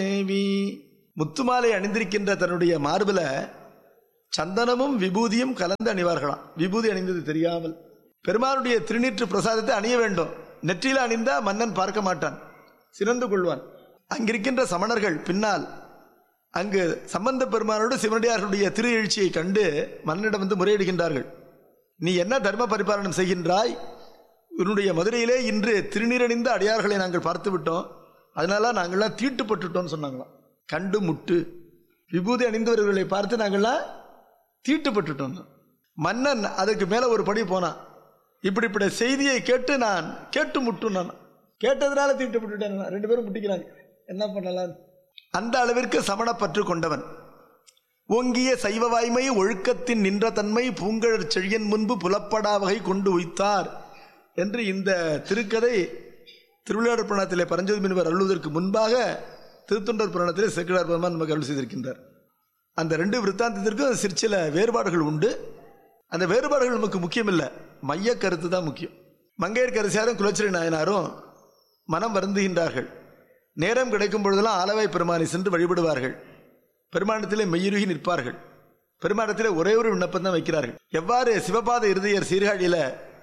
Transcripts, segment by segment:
தேவி முத்துமாலை அணிந்திருக்கின்ற தன்னுடைய மார்பில சந்தனமும் விபூதியும் கலந்து அணிவார்களாம் விபூதி அணிந்தது தெரியாமல் பெருமானுடைய திருநீற்று பிரசாதத்தை அணிய வேண்டும் நெற்றியில அணிந்தா மன்னன் பார்க்க மாட்டான் சிறந்து கொள்வான் அங்கிருக்கின்ற சமணர்கள் பின்னால் அங்கு சம்பந்த பெருமானோடு சிவனடியார்களுடைய திரு எழுச்சியை கண்டு மன்னனிடம் வந்து முறையிடுகின்றார்கள் நீ என்ன தர்ம பரிபாலனம் செய்கின்றாய் உன்னுடைய மதுரையிலே இன்று திருநீரணிந்த அடியார்களை நாங்கள் பார்த்து விட்டோம் அதனால நாங்கள்லாம் தீட்டுப்பட்டுட்டோம்னு சொன்னாங்களாம் கண்டு முட்டு விபூதி அணிந்தவர்களை பார்த்து நாங்கள்லாம் தீட்டுப்பட்டுட்டோம் மன்னன் அதற்கு மேல ஒரு படி போனான் இப்படிப்பட்ட செய்தியை கேட்டு நான் கேட்டு முட்டும் நான் கேட்டதுனால தீட்டுப்பட்டுட்டேன் நான். ரெண்டு பேரும் முட்டிக்கிறாங்க என்ன பண்ணலாம் அந்த அளவிற்கு சமணப்பற்று கொண்டவன் ஓங்கிய சைவ வாய்மை ஒழுக்கத்தின் நின்ற தன்மை பூங்கழற் செழியன் முன்பு புலப்படா வகை கொண்டு உய்த்தார் என்று இந்த திருக்கதை திருவிளையாடற் புராணத்திலே பரஞ்சோதி முனிவர் அருள்வதற்கு முன்பாக திருத்தொண்டர் புராணத்திலே சேக்கிழார் பெருமான் நமக்கு அருள் செய்திருக்கின்றார் அந்த ரெண்டு விற்த்தாந்தத்திற்கும் சிற்சில வேறுபாடுகள் உண்டு அந்த வேறுபாடுகள் நமக்கு முக்கியமில்லை மைய கருத்து தான் முக்கியம் மங்கையர்கரசியாரும் குலச்சிறை நாயனாரும் மனம் வருந்துகின்றார்கள் நேரம் கிடைக்கும் பொழுதெல்லாம் ஆலவாய் பெருமானை சென்று வழிபடுவார்கள் பெருமானத்திலே மெய்யுருகி நிற்பார்கள் பெருமானத்திலே ஒரே ஒரு விண்ணப்பம் தான் வைக்கிறார்கள் எவ்வாறு சிவபாத இருதயர் சீர்காழியில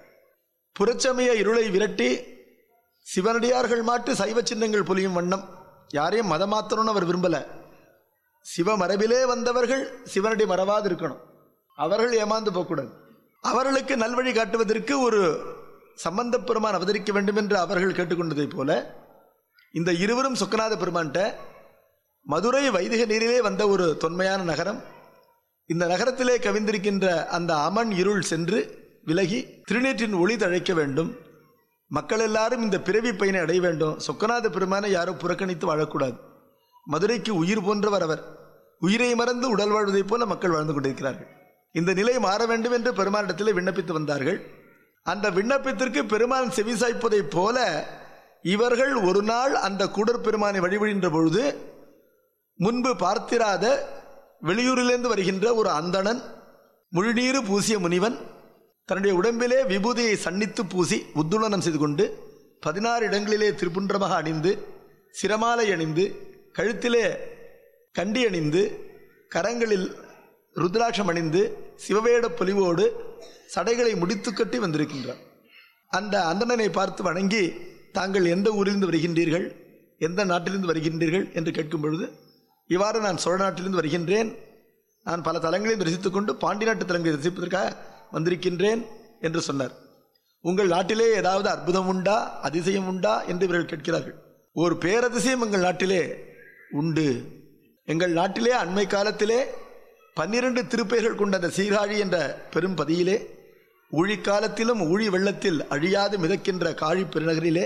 புறச்சமய இருளை விரட்டி சிவனடியார்கள் மாட்டு சைவ சின்னங்கள் பொலியும் வண்ணம் யாரையும் மதமாத்தணும்னு அவர் விரும்பல சிவ மரபிலே வந்தவர்கள் சிவனடி மறவாது இருக்கணும் அவர்கள் ஏமாந்து போகக்கூடாது அவர்களுக்கு நல்வழி காட்டுவதற்கு ஒரு சம்பந்த பெருமான் அவதரிக்க வேண்டும் என்று அவர்கள் கேட்டுக்கொண்டதைப் போல இந்த இருவரும் சொக்கநாத பெருமான்கிட்ட மதுரை வைதிக நீரிலே வந்த ஒரு தொன்மையான நகரம் இந்த நகரத்திலே கவிந்திருக்கின்ற அந்த அமன் இருள் சென்று விலகி திருநீற்றின் ஒளி தழைக்க வேண்டும் மக்கள் எல்லாரும் இந்த பிறவி பயனை அடைய வேண்டும் சொக்கநாத பெருமானை யாரும் புறக்கணித்து வாழக்கூடாது மதுரைக்கு உயிர் போன்றவர் அவர் உயிரை மறந்து உடல் வாழ்வதைப் போல மக்கள் வாழ்ந்து கொண்டிருக்கிறார்கள் இந்த நிலை மாற வேண்டும் என்று பெருமானிடத்தில் விண்ணப்பித்து வந்தார்கள் அந்த விண்ணப்பத்திற்கு பெருமான் செவிசாய்ப்பதைப் போல இவர்கள் ஒரு நாள் அந்த கூடற் பெருமானை வழிபடுகின்ற பொழுது முன்பு பார்த்திராத வெளியூரிலிருந்து வருகின்ற ஒரு அந்தணன் முழுநீரு பூசிய முனிவன் தன்னுடைய உடம்பிலே விபூதியை சன்னித்து பூசி உத்துளனம் செய்து கொண்டு பதினாறு இடங்களிலே திருப்புன்றமாக அணிந்து சிரமாலை அணிந்து கழுத்திலே கண்டி அணிந்து கரங்களில் ருத்ராட்சம் அணிந்து சிவவேட பொலிவோடு சடைகளை முடித்து கட்டி வந்திருக்கின்றார் அந்த அந்தணனை பார்த்து வணங்கி தாங்கள் எந்த ஊரிலிருந்து வருகின்றீர்கள் எந்த நாட்டிலிருந்து வருகின்றீர்கள் என்று கேட்கும் பொழுது இவ்வாறு நான் சோழ நாட்டிலிருந்து வருகின்றேன் நான் பல தலங்களையும் தரிசித்துக் கொண்டு பாண்டி நாட்டு தலங்களை தரிசிப்பதற்காக வந்திருக்கின்றேன் என்று சொன்னார் உங்கள் நாட்டிலே ஏதாவது அற்புதம் உண்டா அதிசயம் உண்டா என்று இவர்கள் கேட்கிறார்கள் ஒரு பேரதிசயம் எங்கள் நாட்டிலே உண்டு எங்கள் நாட்டிலே அண்மை காலத்திலே பன்னிரண்டு திருப்பெயர்கள் கொண்ட அந்த சீர்காழி என்ற பெரும் பதியிலே ஊழிக்காலத்திலும் ஊழி வெள்ளத்தில் அழியாது மிதக்கின்ற காழி பெருநகரிலே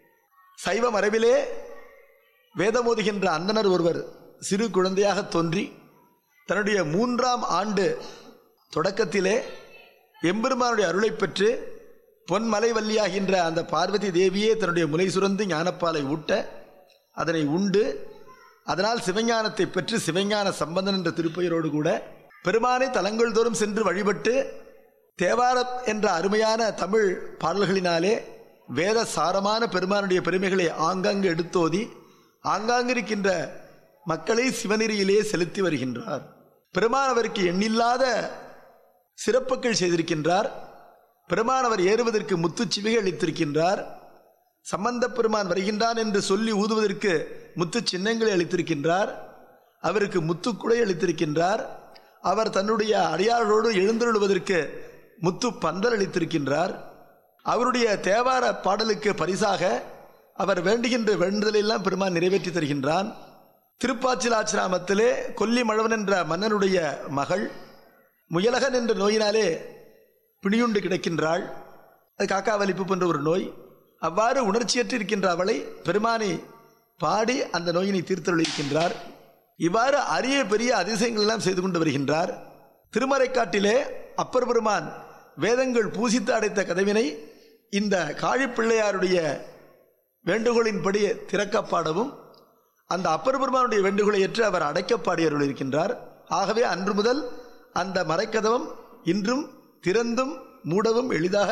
சைவ மரபிலே வேதமோதுகின்ற அந்தனர் ஒருவர் சிறு குழந்தையாக தோன்றி தன்னுடைய மூன்றாம் ஆண்டு தொடக்கத்திலே எம்பெருமானுடைய அருளை பெற்று பொன்மலை வல்லியாகின்ற அந்த பார்வதி தேவியே தன்னுடைய முலை சுரந்து ஞானப்பாலை ஊட்ட அதனை உண்டு அதனால் சிவஞானத்தை பெற்று சிவஞான சம்பந்தன் என்ற திருப்பெயரோடு கூட பெருமானை தலங்கள் தோறும் சென்று வழிபட்டு தேவாரம் என்ற அருமையான தமிழ் பாடல்களினாலே வேத சாரமான பெருமானுடைய பெருமைகளை ஆங்காங்கு எடுத்தோதி ஆங்காங்கு இருக்கின்ற மக்களை சிவநெறியிலே செலுத்தி வருகின்றார் பெருமான் அவருக்கு எண்ணில்லாத சிறப்புகள் செய்திருக்கின்றார் பெருமான் அவர் ஏறுவதற்கு முத்துச் சிவிகை அளித்திருக்கின்றார் சம்பந்த பெருமான் வருகின்றான் என்று சொல்லி ஊதுவதற்கு முத்து சின்னங்களை அளித்திருக்கின்றார் அவருக்கு முத்துக்குடை அளித்திருக்கின்றார் அவர் தன்னுடைய அடியார்களோடு எழுந்தருளுவதற்கு முத்து பந்தல் அளித்திருக்கின்றார் அவருடைய தேவார பாடலுக்கு பரிசாக அவர் வேண்டுகின்ற வேண்டுதலெல்லாம் பெருமான் நிறைவேற்றி தருகின்றான் திருப்பாச்சிலாச்சிராமத்திலே கொல்லி மழவன் என்ற மன்னனுடைய மகள் முயலகன் என்ற நோயினாலே பிணியுண்டு கிடக்கின்றாள் அது காக்கா வலிப்பு போன்ற ஒரு நோய் அவ்வாறு உணர்ச்சியற்று இருக்கின்ற அவளை பெருமானை பாடி அந்த நோயினை தீர்த்தொழிக்கின்றார் இவ்வாறு அரிய பெரிய அதிசயங்கள் எல்லாம் செய்து கொண்டு வருகின்றார் திருமறைக்காட்டிலே அப்பர் பெருமான் வேதங்கள் பூசித்து அடைத்த கதவினை இந்த காழிப்பிள்ளையாருடைய வேண்டுகோளின்படி திறக்கப்பாடவும் அந்த அப்பர் பெருமானுடைய வேண்டுகோளை ஏற்று அவர் அடைக்கப்பாடி அருள் இருக்கின்றார் ஆகவே அன்று முதல் அந்த மறைக்கதவம் இன்றும் திறந்தும் மூடவும் எளிதாக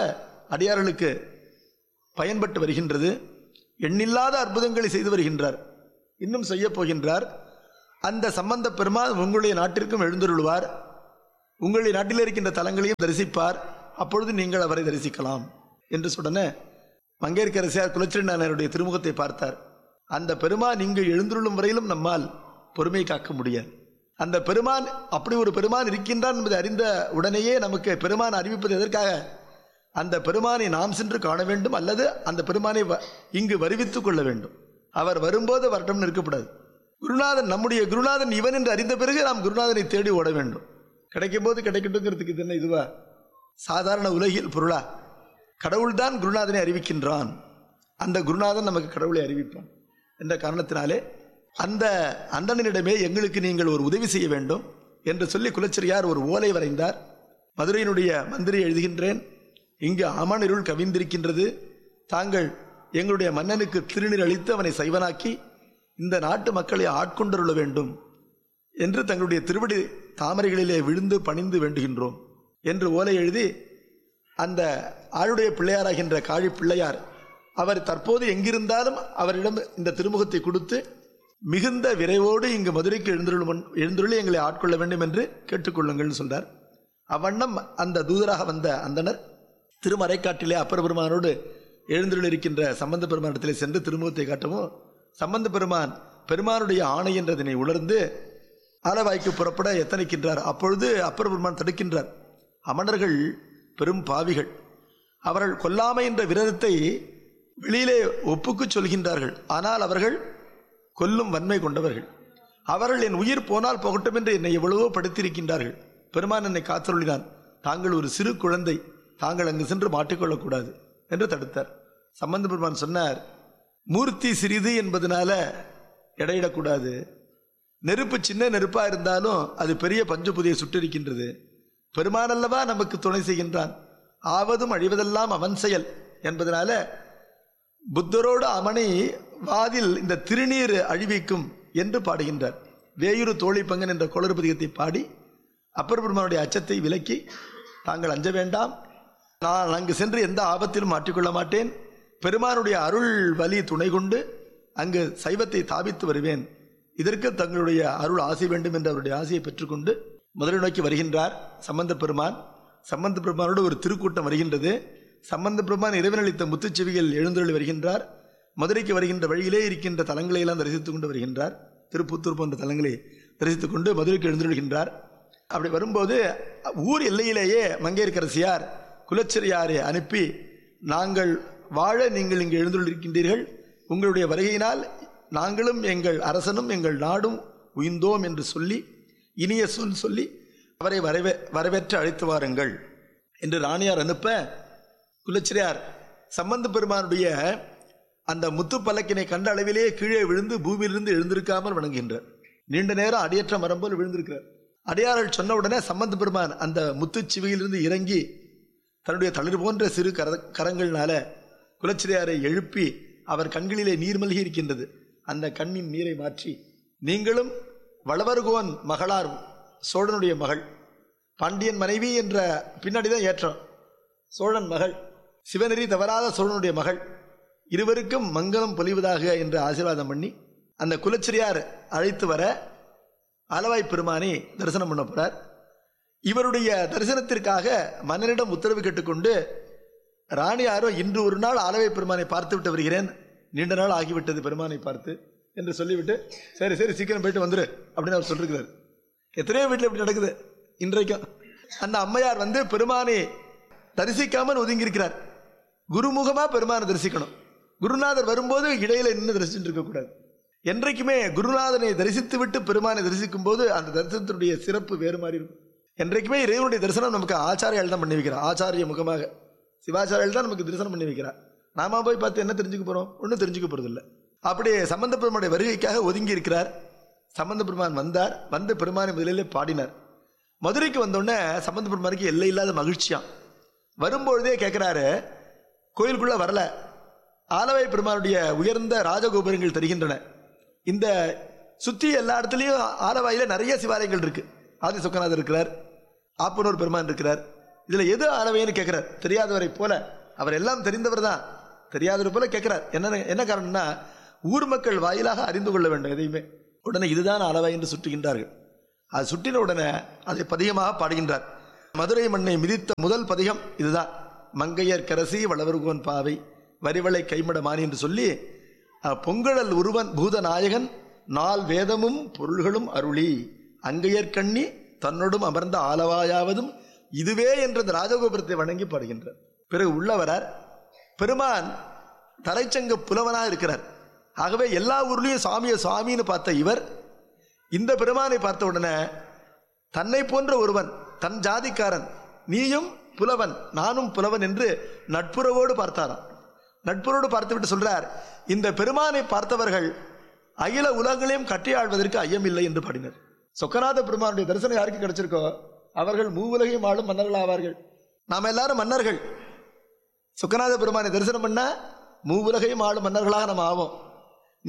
அடியார்களுக்கு பயன்பட்டு வருகின்றது எண்ணில்லாத அற்புதங்களை செய்து வருகின்றார் இன்னும் செய்ய போகின்றார் அந்த சம்பந்த பெருமாள் உங்களுடைய நாட்டிற்கும் எழுந்தருள்வார் உங்களுடைய நாட்டில் இருக்கின்ற தலங்களையும் தரிசிப்பார் அப்பொழுது நீங்கள் அவரை தரிசிக்கலாம் என்று சொன்ன மங்கையர்க்கரசியார் குலச்சிரண்டானருடைய திருமுகத்தை பார்த்தார் அந்த பெருமான் இங்கு எழுந்துள்ளும் வரையிலும் நம்மால் பொறுமை காக்க முடியாது அந்த பெருமான் அப்படி ஒரு பெருமான் இருக்கின்றான் என்பதை அறிந்த உடனேயே நமக்கு பெருமான் அறிவிப்பது எதற்காக அந்த பெருமானை நாம் சென்று காண வேண்டும் அல்லது அந்த பெருமானை வ- இங்கு வருவித்துக் கொள்ள வேண்டும் அவர் வரும்போது வரட்டும் இருக்கக்கூடாது குருநாதன் நம்முடைய குருநாதன் இவன் என்று அறிந்த பிறகு நாம் குருநாதனை தேடி ஓட வேண்டும் கிடைக்கும் போது கிடைக்கட்டுங்கிறதுக்கு இது என்ன இதுவா சாதாரண உலகில் பொருளா கடவுள்தான் குருநாதனை அறிவிக்கின்றான் அந்த குருநாதன் நமக்கு கடவுளை அறிவிப்பான் என்ற காரணத்தினாலே அந்த அந்தணனிடமே எங்களுக்கு நீங்கள் ஒரு உதவி செய்ய வேண்டும் என்று சொல்லி குலச்சிரியார் ஒரு ஓலை வரைந்தார் மதுரையினுடைய மந்திரி எழுதுகின்றேன் இங்கு அமனிருள் கவிந்திருக்கின்றது தாங்கள் எங்களுடைய மன்னனுக்கு திருநீர் அளித்து அவனை சைவனாக்கி இந்த நாட்டு மக்களை ஆட்கொண்டருள வேண்டும் என்று தங்களுடைய திருவடி தாமரைகளிலே விழுந்து பணிந்து வேண்டுகின்றோம் என்று ஓலை எழுதி அந்த ஆளுடைய பிள்ளையாராகின்ற காழி பிள்ளையார் அவர் தற்போது எங்கிருந்தாலும் அவரிடம் இந்த திருமுகத்தை கொடுத்து மிகுந்த விரைவோடு இங்கு மதுரைக்கு எழுந்துள்ள எழுந்துள்ள எங்களை ஆட்கொள்ள வேண்டும் என்று கேட்டுக்கொள்ளுங்கள்னு சொல்றார் அவ்வண்ணம் அந்த தூதராக வந்த அந்தனர் திருமறைக்காட்டிலே அப்பர் பெருமானோடு எழுந்துள்ள இருக்கின்ற சம்பந்த பெருமானிடத்திலே சென்று திருமுகத்தை காட்டவும் சம்பந்த பெருமான் பெருமானுடைய ஆணை என்றதனை உணர்ந்து ஆலவாய்க்கு புறப்பட எத்தனைக்கின்றார் அப்பொழுது அப்பர் பெருமான் தடுக்கின்றார் அமணர்கள் பெரும் பாவிகள் அவர்கள் கொல்லாமை என்ற விரதத்தை வெளியிலே ஒப்புக்குச் சொல்கின்றார்கள் ஆனால் அவர்கள் கொல்லும் வன்மை கொண்டவர்கள் அவர்கள் என் உயிர் போனால் போகட்டும் என்று என்னை எவ்வளவோ படுத்திருக்கின்றார்கள் பெருமான் என்னை காத்தருளினான் தாங்கள் ஒரு சிறு குழந்தை தாங்கள் அங்கு சென்று மாட்டிக்கொள்ளக்கூடாது என்று தடுத்தார் சம்பந்த பெருமான் சொன்னார் மூர்த்தி சிறிது என்பதனால எடையிடக்கூடாது நெருப்பு சின்ன நெருப்பா இருந்தாலும் அது பெரிய பஞ்சு புதியை சுட்டிருக்கின்றது பெருமான் அல்லவா நமக்கு துணை செய்கின்றான் ஆவதும் அழிவதெல்லாம் அவன் செயல் என்பதனால புத்தரோடு அவனை வாதில் இந்த திருநீர் அழிவிக்கும் என்று பாடுகின்றார் வேயுரு தோழி பங்கன் என்ற கொளறுபதிகத்தை பாடி அப்பர் பெருமானுடைய அச்சத்தை விலக்கி தாங்கள் அஞ்ச வேண்டாம் நான் அங்கு சென்று எந்த ஆபத்திலும் மாட்டிக்கொள்ள மாட்டேன் பெருமானுடைய அருள் வலி துணை கொண்டு அங்கு சைவத்தை தாபித்து வருவேன் இதற்கு தங்களுடைய அருள் ஆசை வேண்டும் என்று அவருடைய ஆசையை பெற்றுக்கொண்டு மதுரை நோக்கி வருகின்றார் சம்பந்த பெருமான் சம்பந்த பெருமானோடு ஒரு திருக்கூட்டம் வருகின்றது சம்பந்த பெருமான் இறைவனளித்த முத்துச்செவிகள் எழுந்தருளி வருகின்றார் மதுரைக்கு வருகின்ற வழியிலே இருக்கின்ற தலங்களை எல்லாம் தரிசித்துக் கொண்டு வருகின்றார் திருப்புத்தூர் போன்ற தலங்களை தரிசித்துக் கொண்டு மதுரைக்கு எழுந்தருள்கின்றார் அப்படி வரும்போது ஊர் எல்லையிலேயே மங்கையர்க்கரசியார் குலச்சிறையாரை அனுப்பி நாங்கள் வாழ நீங்கள் இங்கு எழுந்துள்ளிருக்கின்றீர்கள் உங்களுடைய வருகையினால் நாங்களும் எங்கள் அரசனும் எங்கள் நாடும் உயிர்ந்தோம் என்று சொல்லி இனிய சொல் சொல்லி அவரை வரவே வரவேற்று அழைத்து வாருங்கள் என்று ராணியார் அனுப்ப குலச்சிறையார் சம்பந்த பெருமானுடைய அந்த முத்து பல்லக்கினை கண்ட அளவிலே கீழே விழுந்து பூமியிலிருந்து எழுந்திருக்காமல் வணங்குகின்றார் நீண்ட நேரம் அடியற்ற மரம் போல் விழுந்திருக்கிறார் அடியார்கள் சொன்ன உடனே சம்பந்த பெருமான் அந்த முத்துச் சிவியிலிருந்து இறங்கி தன்னுடைய தளிர் போன்ற சிறு கர கரங்கள்னால குலச்சிறையாரை எழுப்பி அவர் கண்களிலே நீர் மல்கி இருக்கின்றது அந்த கண்ணின் நீரை மாற்றி நீங்களும் வளவர்கோன் மகளார் சோழனுடைய மகள் பாண்டியன் மனைவி என்ற பின்னாடி தான் ஏற்றம் சோழன் மகள் சிவநெறி தவறாத சோழனுடைய மகள் இருவருக்கும் மங்களம் பொலிவதாக என்று ஆசீர்வாதம் பண்ணி அந்த குலச்சிரியார் அழைத்து வர ஆலவாய் பெருமானை தரிசனம் பண்ண போறார் இவருடைய தரிசனத்திற்காக மன்னனிடம் உத்தரவு கேட்டுக்கொண்டு ராணியாரோ இன்று ஒரு நாள் ஆலவை பெருமானை பார்த்து விட்டு வருகிறேன் நீண்ட நாள் ஆகிவிட்டது பெருமானை பார்த்து என்று சொல்லிவிட்டு சரி சரி சீக்கிரம் போயிட்டு வந்துரு அப்படின்னு அவர் சொல்லிருக்கிறார் எத்தனையோ வீட்டில் இப்படி நடக்குது இன்றைக்கும் அந்த அம்மையார் வந்து பெருமானை தரிசிக்காமல் ஒதுங்கி இருக்கிறார் குருமுகமா பெருமானை தரிசிக்கணும் குருநாதர் வரும்போது இடையில நின்று தரிசிச்சுட்டு இருக்கக்கூடாது என்றைக்குமே குருநாதனை தரிசித்து விட்டு பெருமானை தரிசிக்கும் போது அந்த தரிசனத்தினுடைய சிறப்பு வேறு மாதிரி இருக்கும் என்றைக்குமே இறைவனுடைய தரிசனம் நமக்கு ஆச்சாரியால் தான் பண்ணி வைக்கிறார் ஆச்சாரிய முகமாக சிவாச்சாரியால் தான் நமக்கு தரிசனம் பண்ணி வைக்கிறார் நாம போய் பார்த்து என்ன தெரிஞ்சுக்க போறோம் ஒன்றும் தெரிஞ்சுக்க போறது இல்லை அப்படி சம்பந்த பெருமானுடைய வருகைக்காக ஒதுங்கி இருக்கிறார் சம்பந்த பெருமான் வந்தார் வந்து பெருமானை முதலிலே பாடினார் மதுரைக்கு வந்தோடனே சம்பந்த பெருமானுக்கு எல்லை இல்லாத மகிழ்ச்சியாம் வரும்பொழுதே கேட்குறாரு கோயிலுக்குள்ள வரல ஆலவை பெருமானுடைய உயர்ந்த ராஜகோபுரங்கள் தெரிகின்றன இந்த சுத்தி எல்லா இடத்துலையும் ஆலவாயில நிறைய சிவாலயங்கள் இருக்கு ஆதி சொக்கநாதர் இருக்கிறார் ஆப்பனூர் பெருமான் இருக்கிறார் இதுல எது ஆலவைன்னு கேட்கிறார் தெரியாதவரை போல அவர் எல்லாம் தெரிந்தவர் தான் தெரியாதவர் போல கேட்கிறார் என்ன என்ன காரணம்னா ஊர் மக்கள் வாயிலாக அறிந்து கொள்ள வேண்டும் எதையுமே உடனே இதுதான் அளவை என்று சுட்டுகின்றார்கள் அது சுட்டின உடனே அதை பதிகமாக பாடுகின்றார் மதுரை மண்ணை மிதித்த முதல் பதிகம் இதுதான் மங்கையர் கரசி வளவருகோன் பாவை வரிவளை கைமட மானி என்று சொல்லி அஹ், பொங்கழல் உருவன் பூதநாயகன் நால் வேதமும் பொருள்களும் அருளி அங்கையர் கண்ணி தன்னோடும் அமர்ந்த ஆலவாயாவதும் இதுவே என்ற இந்த ராஜகோபுரத்தை வணங்கி பாடுகின்றார் பிறகு உள்ளவரார் பெருமான் தலைச்சங்க புலவனாக இருக்கிறார் ஆகவே எல்லா ஊர்லேயும் சாமியை சுவாமின்னு பார்த்த இவர் இந்த பெருமானை பார்த்த உடனே தன்னை போன்ற ஒருவன் தன் ஜாதிக்காரன் நீயும் புலவன் நானும் புலவன் என்று நட்புறவோடு பார்த்தாராம் நட்புறவோடு பார்த்துவிட்டு சொல்றார் இந்த பெருமானை பார்த்தவர்கள் அகில உலகங்களையும் கட்டி ஆள்வதற்கு ஐயமில்லை என்று பாடினர் சொக்கநாத பெருமானுடைய தரிசனம் யாருக்கு கிடைச்சிருக்கோ அவர்கள் மூவுலகையும் ஆளும் மன்னர்கள் ஆவார்கள் நாம் எல்லாரும் மன்னர்கள் சுக்கநாத பெருமானை தரிசனம் பண்ணா மூவுலகையும் ஆளும் மன்னர்களாக நம்ம ஆவோம்